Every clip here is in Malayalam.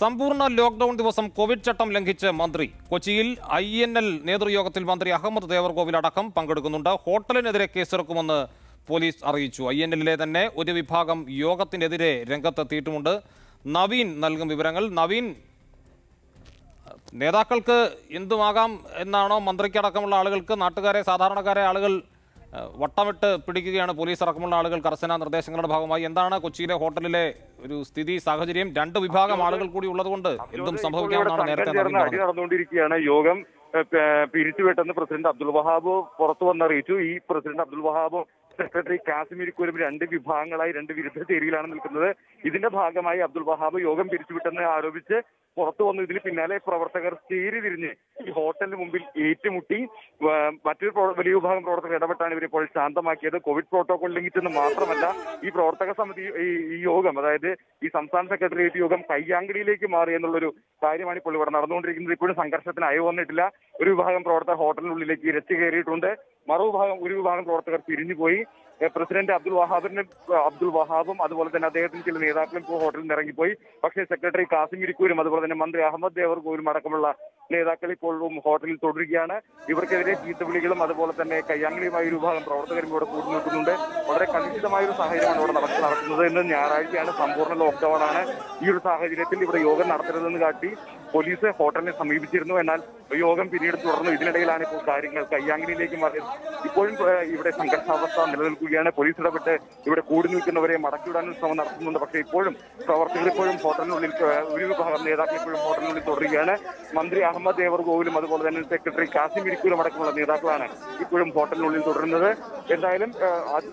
സമ്പൂർണ്ണ ലോക്ഡൌൺ ദിവസം കോവിഡ് ചട്ടം ലംഘിച്ച് മന്ത്രി കൊച്ചിയിൽ ഐ എൻ എൽ നേതൃയോഗത്തിൽ മന്ത്രി അഹമ്മദ് ദേവർകോവിൽ അടക്കം പങ്കെടുക്കുന്നുണ്ട് ഹോട്ടലിനെതിരെ കേസെടുക്കുമെന്ന് പോലീസ് അറിയിച്ചു ഐ എൻ എല്ലിലെ തന്നെ ഒരു വിഭാഗം യോഗത്തിനെതിരെ രംഗത്തെത്തിയിട്ടുമുണ്ട് നവീൻ നൽകും വിവരങ്ങൾ നവീൻ നേതാക്കൾക്ക് എന്തുമാകാം എന്നാണോ മന്ത്രിക്കടക്കമുള്ള ആളുകൾക്ക് നാട്ടുകാരെ സാധാരണക്കാരെ ആളുകൾ ഏഹ്, വട്ടമിട്ട് പിടിക്കുകയാണ് പോലീസ് അടക്കമുള്ള ആളുകൾ കർശന നിർദ്ദേശങ്ങളുടെ ഭാഗമായി എന്താണ് കൊച്ചിയിലെ ഹോട്ടലിലെ ഒരു സ്ഥിതി സാഹചര്യം രണ്ട് വിഭാഗം ആളുകൾ കൂടി ഉള്ളതുകൊണ്ട് എന്തും സംഭവിക്കാമെന്നാണ് നേരത്തെ നവീൻ ചേർന്ന് അടി പറഞ്ഞത് നടന്നുകൊണ്ടിരിക്കുകയാണ് യോഗം ഏഹ്, പേ- പിരിച്ചുവിട്ടെന്ന് പ്രസിഡന്റ് അബ്ദുൽ വഹാബ് പുറത്തു വന്നറിയിച്ചു ഈ പ്രസിഡന്റ് അബ്ദുൽ വഹാബും സെക്രട്ടറി കാശ്മീരിക്കുരും രണ്ട് വിഭാഗങ്ങളായി രണ്ട് വിരുദ്ധ ചേരിയിലാണ് നിൽക്കുന്നത് ഇതിന്റെ ഭാഗമായി അബ്ദുൽ വഹാബ് യോഗം പിരിച്ചുവിട്ടെന്ന് ആരോപിച്ച് പുറത്തു വന്നു ഇതിന് പിന്നാലെ പ്രവർത്തകർ ചേരി തിരിഞ്ഞ് ഈ ഹോട്ടലിന് മുമ്പിൽ ഏറ്റുമുട്ടി ഏഹ്, മറ്റൊരു പ്രവ- വലിയ വിഭാഗം പ്രവർത്തകർ ഇടപെട്ടാണ് ഇവരിപ്പോൾ ശാന്തമാക്കിയത് കോവിഡ് പ്രോട്ടോകോൾ ലംഘിച്ചെന്ന് മാത്രമല്ല ഈ പ്രവർത്തക സമിതി ഈ- ഈ യോഗം അതായത് ഈ സംസ്ഥാന സെക്രട്ടേറിയറ്റ് യോഗം കയ്യാങ്കളിയിലേക്ക് മാറി എന്നുള്ളൊരു കാര്യമാണ് ഇപ്പോൾ ഇവിടെ നടന്നുകൊണ്ടിരിക്കുന്നത് ഇപ്പോഴും സംഘർഷത്തിന് അയവ് വന്നിട്ടില്ല ഒരു വിഭാഗം പ്രവർത്തകർ ഹോട്ടലിനുള്ളിലേക്ക് ഇരച്ചു കയറിയിട്ടുണ്ട് മറുവിഭാഗം ഒരു വിഭാഗം പ്രവർത്തകർ പിരിഞ്ഞുപോയി ഏഹ് പ്രസിഡന്റ് അബ്ദുൽ വഹാബിന് അബ്ദുൽ വഹാബും അതുപോലെ തന്നെ അദ്ദേഹത്തിന് ചില നേതാക്കളും ഇപ്പോൾ ഹോട്ടലിൽ നിന്ന് ഇറങ്ങിപ്പോയി പക്ഷേ സെക്രട്ടറി കാസിം ഇരിക്കൂരും അതുപോലെ തന്നെ മന്ത്രി അഹമ്മദ് ദേവർകൂരും അടക്കമുള്ള നേതാക്കൾ ഇപ്പോഴും ഹോട്ടലിൽ തുടരുകയാണ് ഇവർക്കെതിരെ ചീത്തവിളികളും അതുപോലെ തന്നെ കയ്യാങ്കളിയുമായ ഒരു വിഭാഗം പ്രവർത്തകരും ഇവിടെ കൂടി നിൽക്കുന്നുണ്ട് വളരെ കലുഷിതമായ ഒരു സാഹചര്യമാണ് ഇവിടെ നട- നടക്കുന്നത് ഇന്ന് ഞായറാഴ്ചയാണ് സമ്പൂർണ്ണ ലോക്ക്ഡൌൺ ആണ് ഈ ഒരു സാഹചര്യത്തിൽ ഇവിടെ യോഗം നടത്തരുതെന്ന് കാട്ടി പോലീസ് ഹോട്ടലിനെ സമീപിച്ചിരുന്നു എന്നാൽ യോഗം പിന്നീട് തുടർന്നു ഇതിനിടയിലാണ് ഇപ്പോൾ കാര്യങ്ങൾ കയ്യാങ്കളിയിലേക്ക് മാറിയത് ഇപ്പോഴും ഏഹ്, ഇവിടെ സംഘർഷാവസ്ഥ നിലനിൽക്കുകയാണ് പോലീസ് ഇടപെട്ട് ഇവിടെ കൂടി നിൽക്കുന്നവരെ മടക്കിവിടാനും ശ്രമം നടത്തുന്നുണ്ട് പക്ഷേ ഇപ്പോഴും പ്രവർത്തകർ ഇപ്പോഴും ഹോട്ടലിനുള്ളിൽ ഏഹ്, ഒരു വിഭാഗം നേതാക്കൾ ഇപ്പോഴും ഹോട്ടലിനുള്ളിൽ തുടരുകയാണ് മന്ത്രി അഹമ്മദ് ദേവർകോവിലും അതുപോലെ തന്നെ സെക്രട്ടറി കാസിം ഇരിക്കൂലും അടക്കമുള്ള നേതാക്കളാണ് ഇപ്പോഴും ഹോട്ടലിനുള്ളിൽ തുടരുന്നത് എന്തായാലും ഏഹ്, അത്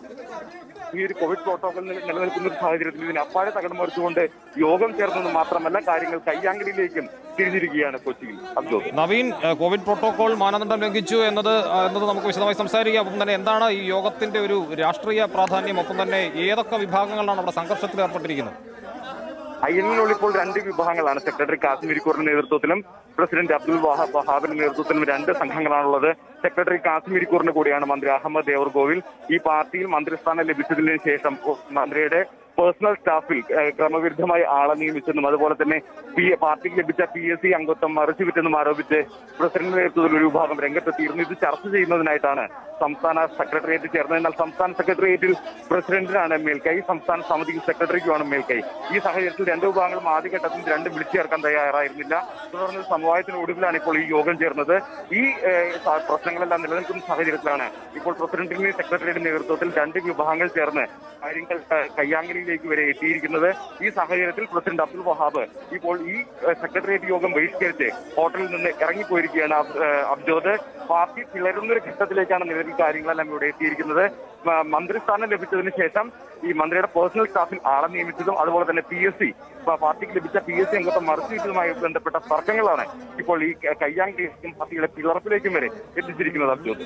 ഈ ഒരു കോവിഡ് പ്രോട്ടോകോൾ നില- നിലനിൽക്കുന്ന ഒരു സാഹചര്യത്തിൽ ഇതിന് അപ്പാടെ തകർന്നു മറിച്ചുകൊണ്ട് യോഗം ചേർന്നത് മാത്രമല്ല കാര്യങ്ങൾ കയ്യാങ്കളിയിലേക്കും തിരിഞ്ഞിരിക്കുകയാണ് കൊച്ചിയിൽ അബ്ദുൾ നവീൻ ഏഹ്, കോവിഡ് പ്രോട്ടോകോൾ മാനദണ്ഡം ലംഘിച്ചു എന്നത് ആ, എന്നത് നമുക്ക് വിശദമായി സംസാരിക്കാം ഒപ്പം തന്നെ എന്താണ് ഈ യോഗത്തിന്റെ ഒരു രാഷ്ട്രീയ പ്രാധാന്യം ഒപ്പം തന്നെ ഏതൊക്കെ വിഭാഗങ്ങളാണ് അവിടെ സംഘർഷത്തിൽ ഏർപ്പെട്ടിരിക്കുന്നത് അയ്യനിലുള്ള ഇപ്പോൾ രണ്ട് വിഭാഗങ്ങളാണ് സെക്രട്ടറി കാസിം ഇരിക്കൂറിന്റെ നേതൃത്വത്തിലും പ്രസിഡന്റ് അബ്ദുൽ വഹാബ് വഹാബിന്റെ നേതൃത്വത്തിലും രണ്ട് സംഘങ്ങളാണുള്ളത് സെക്രട്ടറി കാസിം ഇരിക്കൂറിന്റെ കൂടിയാണ് മന്ത്രി അഹമ്മദ് ദേവർകോവിൽ ഈ പാർട്ടിയിൽ മന്ത്രിസ്ഥാനം ലഭിച്ചതിന് ശേഷം മന്ത്രിയുടെ പേഴ്സണൽ സ്റ്റാഫിൽ ഏഹ്, ക്രമവിരുദ്ധമായി ആളെ നിയമിച്ചെന്നും അതുപോലെ തന്നെ പി പാർട്ടിക്ക് ലഭിച്ച പി എസ് സി അംഗത്വം മറിച്ചുവിറ്റെന്നും ആരോപിച്ച് പ്രസിഡന്റ് നേതൃത്വത്തിൽ ഒരു വിഭാഗം രംഗത്തെത്തിയിരുന്നു ഇത് ചർച്ച ചെയ്യുന്നതിനായിട്ടാണ് സംസ്ഥാന സെക്രട്ടേറിയറ്റ് ചേർന്നത് എന്നാൽ സംസ്ഥാന സെക്രട്ടേറിയറ്റിൽ പ്രസിഡന്റിനാണ് മേൽക്കൈ സംസ്ഥാന സമിതി സെക്രട്ടറിക്കുമാണ് മേൽക്കൈ ഈ സാഹചര്യത്തിൽ രണ്ട് വിഭാഗങ്ങളും ആദ്യഘട്ടത്തിൽ രണ്ടും വിളിച്ചു ചേർക്കാൻ തയ്യാറായിരുന്നില്ല തുടർന്ന് സമവായത്തിന് ഒടുവിലാണ് ഇപ്പോൾ ഈ യോഗം ചേർന്നത് ഈ ഏഹ്, സ- പ്രശ്നങ്ങളെല്ലാം നിലനിൽക്കുന്ന സാഹചര്യത്തിലാണ് ഇപ്പോൾ പ്രസിഡന്റിന്റെ സെക്രട്ടറിയുടെ നേതൃത്വത്തിൽ രണ്ട് വിഭാഗങ്ങൾ ചേർന്ന് കാര്യങ്ങൾ ഏഹ്, കയ്യാങ്കളിയിലേക്ക് വരെ എത്തിയിരിക്കുന്നത് ഈ സാഹചര്യത്തിൽ പ്രസിഡന്റ് അബ്ദുൽ വഹാബ് ഇപ്പോൾ ഈ ഏഹ്, സെക്രട്ടേറിയറ്റ് യോഗം ബഹിഷ്കരിച്ച് ഹോട്ടലിൽ നിന്ന് ഇറങ്ങിപ്പോയിരിക്കുകയാണ് അബ്- ഏഹ്, അബ്ജോദ് പാർട്ടി പിളരുന്ന ഒരു ഘട്ടത്തിലേക്കാണ് നിലവിൽ കാര്യങ്ങളെല്ലാം ഇവിടെ എത്തിയിരിക്കുന്നത് മ- മന്ത്രിസ്ഥാനം ലഭിച്ചതിന് ശേഷം ഈ മന്ത്രിയുടെ പേഴ്സണൽ സ്റ്റാഫിൽ ആളെ നിയമിച്ചതും അതുപോലെ തന്നെ പി എസ് സി പാർട്ടിക്ക് ലഭിച്ച പി എസ് സി അംഗത്വം മറച്ചുവെച്ചതുമായി ബന്ധപ്പെട്ട തർക്കങ്ങളാണ് ഇപ്പോൾ ഈ ക- കയ്യാങ്കളിയിലേക്കും പാർട്ടിയുടെ പിളർപ്പിലേക്കും വരെ എത്തിച്ചിരിക്കുന്നത് അബ്ജോദ്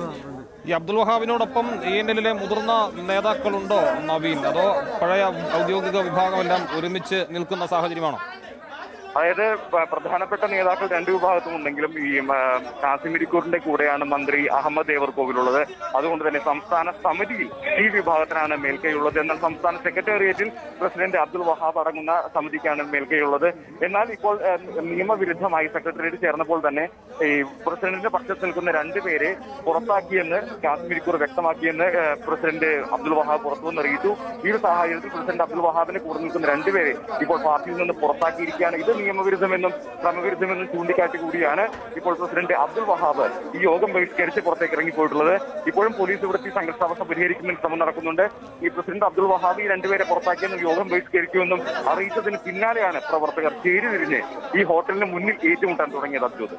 ഈ അബ്ദുൽ വഹാബിനോടൊപ്പം ഇ എൻ എല്ലിലെ മുതിർന്ന നേതാക്കളുണ്ടോ നവീൻ അതോ പഴയ ഔദ്യോഗിക വിഭാഗമെല്ലാം ഒരുമിച്ച് നിൽക്കുന്ന സാഹചര്യമാണോ അതായത് പ- പ്രധാനപ്പെട്ട നേതാക്കൾ രണ്ട് വിഭാഗത്തും ഉണ്ടെങ്കിലും ഈ ആ, കാസിം ഇരിക്കൂറിന്റെ കൂടെയാണ് മന്ത്രി അഹമ്മദ് ദേവർകോവിലുള്ളത് അതുകൊണ്ട് തന്നെ സംസ്ഥാന സമിതിയിൽ ഈ വിഭാഗത്തിനാണ് മേൽക്കൈയുള്ളത് എന്നാൽ സംസ്ഥാന സെക്രട്ടേറിയറ്റിൽ പ്രസിഡന്റ് അബ്ദുൽ വഹാബ് അടങ്ങുന്ന സമിതിക്കാണ് മേൽക്കൈയുള്ളത് എന്നാൽ ഇപ്പോൾ ആ, നിയമവിരുദ്ധമായി സെക്രട്ടേറിയറ്റ് ചേർന്നപ്പോൾ തന്നെ ഈ പ്രസിഡന്റിന്റെ പക്ഷത്ത് നിൽക്കുന്ന രണ്ടുപേരെ പുറത്താക്കിയെന്ന് കാസിം ഇരിക്കൂർ വ്യക്തമാക്കിയെന്ന് ആ, പ്രസിഡന്റ് അബ്ദുൽ വഹാബ് പുറത്തു വന്നറിയിച്ചു ഈ ഒരു സാഹചര്യത്തിൽ പ്രസിഡന്റ് അബ്ദുൽ വഹാബിനെ കൂടെ നിൽക്കുന്ന രണ്ടുപേരെ ഇപ്പോൾ പാർട്ടിയിൽ നിന്ന് പുറത്താക്കിയിരിക്കുകയാണ് ഇത് നിയമവിരുദ്ധമെന്നും ക്രമവിരുദ്ധമെന്നും ചൂണ്ടിക്കാട്ടി കൂടിയാണ് ഇപ്പോൾ പ്രസിഡന്റ് അബ്ദുൽ വഹാബ് ഈ യോഗം ബഹിഷ്കരിച്ച് പുറത്തേക്ക് ഇറങ്ങിപ്പോയിട്ടുള്ളത് ഇപ്പോഴും പോലീസ് ഇവിടുത്തെ ഈ സംഘർഷാവസ്ഥ പരിഹരിക്കുന്നതിന് ശ്രമം നടക്കുന്നുണ്ട് ഈ പ്രസിഡന്റ് അബ്ദുൽ വഹാബ് ഈ രണ്ടുപേരെ പുറത്താക്കിയെന്നും യോഗം ബഹിഷ്കരിക്കുമെന്നും അറിയിച്ചതിന് പിന്നാലെയാണ് പ്രവർത്തകർ ചേരി തിരിഞ്ഞ് ഈ ഹോട്ടലിന് മുന്നിൽ ഏറ്റുമുട്ടാൻ തുടങ്ങിയത് അബ്ജോദ്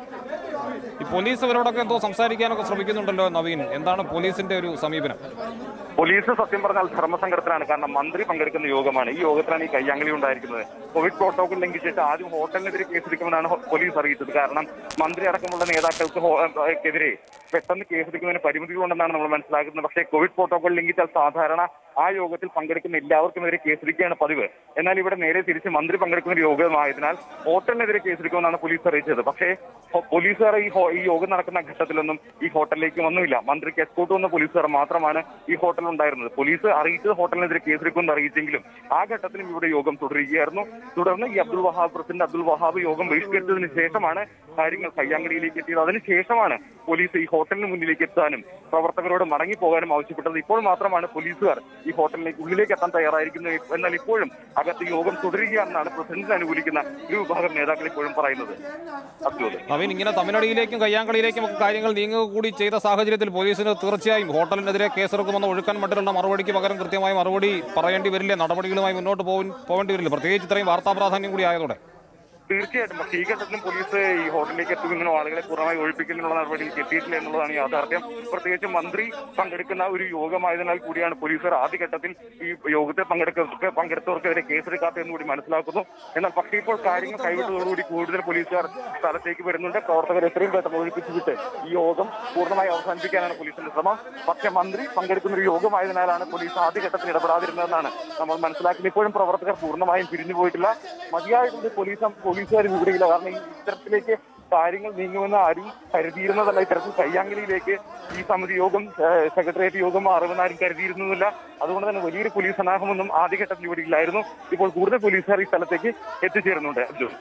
ഈ പോലീസ് ഇവരോടൊക്കെ എന്തോ സംസാരിക്കാനൊക്കെ ശ്രമിക്കുന്നുണ്ടല്ലോ നവീൻ എന്താണ് പോലീസിന്റെ ഒരു സമീപനം പോലീസ് സത്യം പറഞ്ഞാൽ ധർമ്മസങ്കടത്തിലാണ് കാരണം മന്ത്രി പങ്കെടുക്കുന്ന യോഗമാണ് ഈ യോഗത്തിലാണ് ഈ കയ്യാങ്കളി ഉണ്ടായിരിക്കുന്നത് കോവിഡ് പ്രോട്ടോകോൾ ലംഘിച്ചിട്ട് ആദ്യം ഹോട്ടലിനെതിരെ കേസെടുക്കുമെന്നാണ് ഹോ- പോലീസ് അറിയിച്ചത് കാരണം മന്ത്രി അടക്കമുള്ള നേതാക്കൾക്ക് ഹോ- ഏഹ് എതിരെ പെട്ടെന്ന് കേസെടുക്കുന്നതിന് പരിമിതികളുണ്ടെന്നാണ് നമ്മൾ മനസ്സിലാക്കുന്നത് പക്ഷേ കോവിഡ് പ്രോട്ടോകോൾ ലംഘിച്ചാൽ സാധാരണ ആ യോഗത്തിൽ പങ്കെടുക്കുന്ന എല്ലാവർക്കുമെതിരെ കേസെടുക്കുകയാണ് പതിവ് എന്നാൽ ഇവിടെ നേരെ തിരിച്ച് മന്ത്രി പങ്കെടുക്കുന്ന ഒരു യോഗമായതിനാൽ ഹോട്ടലിനെതിരെ കേസെടുക്കുമെന്നാണ് പോലീസ് അറിയിച്ചത് പക്ഷേ ഹോ- പോലീസുകാർ ഈ ഹോ- ഈ യോഗം നടക്കുന്ന ഘട്ടത്തിലൊന്നും ഈ ഹോട്ടലിലേക്ക് വന്നുമില്ല മന്ത്രിക്ക് എസ്കോട്ട് വന്ന പോലീസുകാർ മാത്രമാണ് ഈ ഹോട്ടൽ ഹോട്ടലുണ്ടായിരുന്നത് പോലീസ് അറിയിച്ചത് ഹോട്ടലിനെതിരെ കേസെടുക്കുമെന്ന് അറിയിച്ചെങ്കിലും ആ ഘട്ടത്തിലും ഇവിടെ യോഗം തുടരുകയായിരുന്നു തുടർന്ന് ഈ അബ്ദുൾ വഹാബ് പ്രസിഡന്റ് അബ്ദുൾ വഹാബ് യോഗം ബഹിഷ്കരിച്ചതിന് ശേഷമാണ് കാര്യങ്ങൾ കയ്യാങ്കളിയിലേക്ക് എത്തിയത് അതിനുശേഷമാണ് പോലീസ് ഈ ഹോട്ടലിന് മുന്നിലേക്ക് എത്താനും പ്രവർത്തകരോട് മടങ്ങി പോകാനും ആവശ്യപ്പെട്ടത് ഇപ്പോൾ മാത്രമാണ് പോലീസുകാർ ഈ ഹോട്ടലിലേക്ക് ഉള്ളിലേക്ക് എത്താൻ തയ്യാറായിരിക്കുന്നത് എന്നാൽ ഇപ്പോഴും അകത്ത് യോഗം തുടരുകയാണെന്നാണ് പ്രസിഡന്റിനെ അനുകൂലിക്കുന്ന ഒരു വിഭാഗം നേതാക്കൾ ഇപ്പോഴും പറയുന്നത് അബ്ദുൾ നവീൻ ഇങ്ങനെ തമിഴ്നാടിയിലേക്കും കയ്യാങ്കളിയിലേക്കും ഒക്കെ കാര്യങ്ങൾ നീങ്ങുക കൂടി ചെയ്ത സാഹചര്യത്തിൽ പോലീസിന് തീർച്ചയായും ഹോട്ടലിനെതിരെ കേസെടുക്കുമെന്ന് ഒഴുക്കാൻ മട്ടിലുള്ള മറുപടിക്ക് പകരം കൃത്യമായ മറുപടി പറയേണ്ടി വരില്ലേ നടപടികളുമായി മുന്നോട്ട് പോകാൻ- പോകേണ്ടി വരില്ല പ്രത്യേകിച്ച് ഇത്രയും വാർത്താ പ്രാധാന്യം കൂടി ആയതോടെ തീർച്ചയായിട്ടും പക്ഷേ ഈ ഘട്ടത്തിലും പോലീസ് ഈ ഹോട്ടലിലേക്ക് എത്തുന്നതിനോ ആളുകളെ പൂർണ്ണമായി ഒഴിപ്പിക്കുന്നതിനുള്ള നടപടിയിലേക്ക് എത്തിയിട്ടില്ല എന്നുള്ളതാണ് യാഥാർത്ഥ്യം പ്രത്യേകിച്ച് മന്ത്രി പങ്കെടുക്കുന്ന ഒരു യോഗമായതിനാൽ കൂടിയാണ് പോലീസുകാർ ആദ്യഘട്ടത്തിൽ ഈ യോഗത്തിൽ പങ്കെടുക്ക പങ്കെടുത്തവർക്കെതിരെ കേസെടുക്കാത്തതെന്ന് കൂടി മനസ്സിലാക്കുന്നു എന്നാൽ പക്ഷേ ഇപ്പോൾ കാര്യങ്ങൾ കൈവിട്ടതോടുകൂടി കൂടുതൽ പോലീസുകാർ സ്ഥലത്തേക്ക് വരുന്നുണ്ട് പ്രവർത്തകർ എത്രയും പെട്ടെന്ന് ഒഴിപ്പിച്ചു വിട്ട് ഈ യോഗം പൂർണ്ണമായി അവസാനിപ്പിക്കാനാണ് പോലീസിന്റെ ശ്രമം പക്ഷേ മന്ത്രി പങ്കെടുക്കുന്ന ഒരു യോഗമായതിനാലാണ് പോലീസ് ആദ്യഘട്ടത്തിൽ ഇടപെടാതിരുന്നതെന്നാണ് നമ്മൾ മനസ്സിലാക്കുന്നത് ഇപ്പോഴും പ്രവർത്തകർ പൂർണ്ണമായും പിരിഞ്ഞു പോയിട്ടില്ല മതിയായിട്ടുണ്ട് പോലീസ് പോലീസുകാർ വിവരമില്ല കാരണം ഈ ഇത്തരത്തിലേക്ക് കാര്യങ്ങൾ നീങ്ങുമെന്ന് ആരും കരുതിയിരുന്നതല്ല ഇത്തരത്തിൽ കയ്യാങ്കളിയിലേക്ക് ഈ സമിതി യോഗം ഏഹ്, സെക്രട്ടേറിയറ്റ് യോഗം മാറുമെന്ന് ആരും കരുതിയിരുന്നില്ല അതുകൊണ്ട് തന്നെ വലിയൊരു പോലീസ് സന്നാഹമൊന്നും ആദ്യഘട്ടത്തിൽ ഇവിടെ ഇല്ലായിരുന്നു ഇപ്പോൾ കൂടുതൽ പോലീസുകാർ ഈ സ്ഥലത്തേക്ക് എത്തിച്ചേരുന്നുണ്ട് അബ്ദുൾ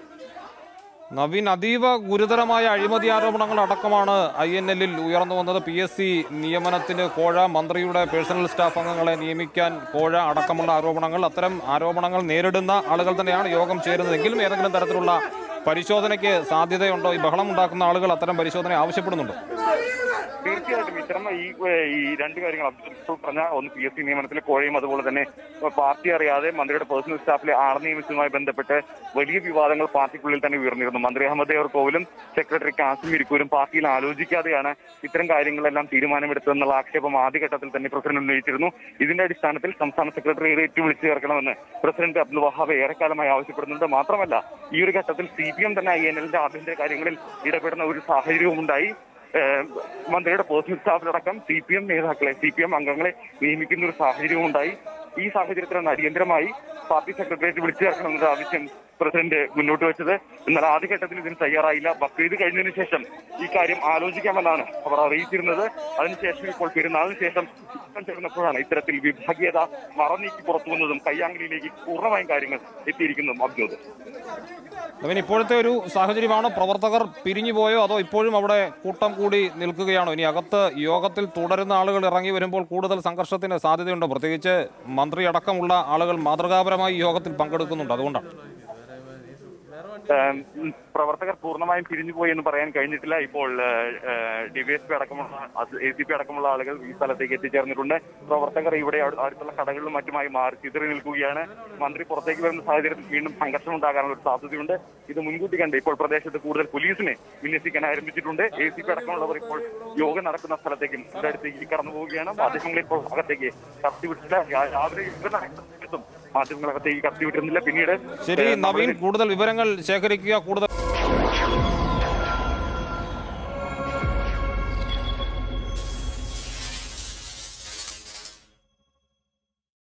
നവീൻ അതീവ ഗുരുതരമായ അഴിമതി ആരോപണങ്ങൾ അടക്കമാണ് ഐ എൻ എല്ലിൽ ഉയർന്നു വന്നത് പി എസ് സി നിയമനത്തിന് കോഴ മന്ത്രിയുടെ പേഴ്സണൽ സ്റ്റാഫ് അംഗങ്ങളെ നിയമിക്കാൻ കോഴ അടക്കമുള്ള ആരോപണങ്ങൾ അത്തരം ആരോപണങ്ങൾ നേരിടുന്ന ആളുകൾ തന്നെയാണ് യോഗം ചേരുന്നത് എങ്കിലും ഏതെങ്കിലും തരത്തിലുള്ള പരിശോധനയ്ക്ക് സാധ്യതയുണ്ടോ ഈ ബഹളം ഉണ്ടാക്കുന്ന ആളുകൾ അത്തരം പരിശോധന ആവശ്യപ്പെടുന്നുണ്ടോ തീർച്ചയായിട്ടും ഇത്തരം ഈ ഏഹ്, ഈ രണ്ട് കാര്യങ്ങൾ അബ്ദുൽ ഇപ്പോൾ പറഞ്ഞ ഒന്ന് പി എസ് സി നിയമനത്തിലെ കോഴയും അതുപോലെ തന്നെ ഏഹ്, പാർട്ടി അറിയാതെ മന്ത്രിയുടെ പേഴ്സണൽ സ്റ്റാഫിലെ ആൾ നിയമിച്ചതുമായി ബന്ധപ്പെട്ട് വലിയ വിവാദങ്ങൾ പാർട്ടിക്കുള്ളിൽ തന്നെ ഉയർന്നിരുന്നു മന്ത്രി അഹമ്മദ് ദേവർകോവിലും സെക്രട്ടറി കാസിം ഇരിക്കൂരും പാർട്ടിയിൽ ആലോചിക്കാതെയാണ് ഇത്തരം കാര്യങ്ങളെല്ലാം തീരുമാനമെടുത്തതെന്നുള്ള ആക്ഷേപം ആദ്യഘട്ടത്തിൽ തന്നെ പ്രസിഡന്റ് ഉന്നയിച്ചിരുന്നു ഇതിന്റെ അടിസ്ഥാനത്തിൽ സംസ്ഥാന സെക്രട്ടറിയേറ്റ് വിളിച്ചു ചേർക്കണമെന്ന് പ്രസിഡന്റ് അബ്ദുൽ വഹാബ് ഏറെക്കാലമായി ആവശ്യപ്പെടുന്നുണ്ട് മാത്രമല്ല ഈ ഒരു ഘട്ടത്തിൽ സി പി എം തന്നെ ഐ എൻ എല്ലിന്റെ ആഭ്യന്തര കാര്യങ്ങളിൽ ഇടപെടുന്ന ഒരു സാഹചര്യവും ഉണ്ടായി ഏഹ് മന്ത്രിയുടെ പേഴ്സണൽ സ്റ്റാഫിലടക്കം സി പി എം നേതാക്കളെ സി പി എം അംഗങ്ങളെ നിയമിക്കുന്ന ഒരു സാഹചര്യവും ഉണ്ടായി ഈ സാഹചര്യത്തിലാണ് അടിയന്തരമായി പാർട്ടി സെക്രട്ടേറിയറ്റ് വിളിച്ചു ചേർക്കണമെന്നൊരു ആവശ്യം പ്രസിഡന്റ് മുന്നോട്ട് വെച്ചത് എന്നാൽ ആദ്യഘട്ടത്തിൽ ഇതിന് തയ്യാറായില്ല ബക്രീദ് കഴിഞ്ഞതിന് ശേഷം ഈ കാര്യം ആലോചിക്കാമെന്നാണ് അവർ അറിയിച്ചിരുന്നത് അതിനുശേഷം ഇപ്പോൾ പെരുന്നാളിന് ശേഷം യോഗം ചേർന്നപ്പോഴാണ് ഇത്തരത്തിൽ വിഭാഗീയത മറന്നീക്കി പുറത്തു വന്നതും കയ്യാങ്കളിയിലേക്ക് പൂർണ്ണമായും കാര്യങ്ങൾ എത്തിയിരിക്കുന്നതും അബ്ജോദ് നവീൻ ഇപ്പോഴത്തെ ഒരു സാഹചര്യമാണ് പ്രവർത്തകർ പിരിഞ്ഞു പോയോ അതോ ഇപ്പോഴും അവിടെ കൂട്ടം കൂടി നിൽക്കുകയാണോ ഇനി അകത്ത് യോഗത്തിൽ തുടരുന്ന ആളുകൾ ഇറങ്ങി വരുമ്പോൾ കൂടുതൽ സംഘർഷത്തിന് സാധ്യതയുണ്ടോ പ്രത്യേകിച്ച് മന്ത്രി അടക്കമുള്ള ആളുകൾ മാതൃകാപരമായി ഈ യോഗത്തിൽ പങ്കെടുക്കുന്നുണ്ട് അതുകൊണ്ടാണ് ഏം, ഉം, പ്രവർത്തകർ പൂർണ്ണമായും പിരിഞ്ഞുപോയി എന്ന് പറയാൻ കഴിഞ്ഞിട്ടില്ല ഇപ്പോൾ ഡിവൈഎസ്പി അടക്കമുള്ള എ സി പി അടക്കമുള്ള ആളുകൾ ഈ സ്ഥലത്തേക്ക് എത്തിച്ചേർന്നിട്ടുണ്ട് പ്രവർത്തകർ ഇവിടെ അടു- അടുത്തുള്ള കടകളിലും മറ്റുമായി മാറി ചിതറി നിൽക്കുകയാണ് മന്ത്രി പുറത്തേക്ക് വരുന്ന സാഹചര്യത്തിൽ വീണ്ടും സംഘർഷം ഉണ്ടാകാനുള്ള ഒരു സാധ്യതയുണ്ട് ഇത് മുൻകൂട്ടി കണ്ട് ഇപ്പോൾ പ്രദേശത്ത് കൂടുതൽ പോലീസിനെ വിന്യസിക്കാൻ ആരംഭിച്ചിട്ടുണ്ട് എ സി പി അടക്കമുള്ളവർ ഇപ്പോൾ യോഗം നടക്കുന്ന സ്ഥലത്തേക്കും ഇവിടെ അടുത്തേക്ക് കടന്നു പോവുകയാണ് മാധ്യമങ്ങൾ ഇപ്പോൾ അകത്തേക്ക് കടത്തിവിട്ടില്ല രാ- രാവിലെ യോഗം നടക്കുന്ന സമയത്തും മാധ്യമങ്ങൾ അകത്തേക്ക് കടത്തിവിട്ടിരുന്നില്ല പിന്നീട് ശരി ഏഹ്, നവീൻ കൂടുതൽ വിവരങ്ങൾ ശേഖരിക്കുക കൂടുതൽ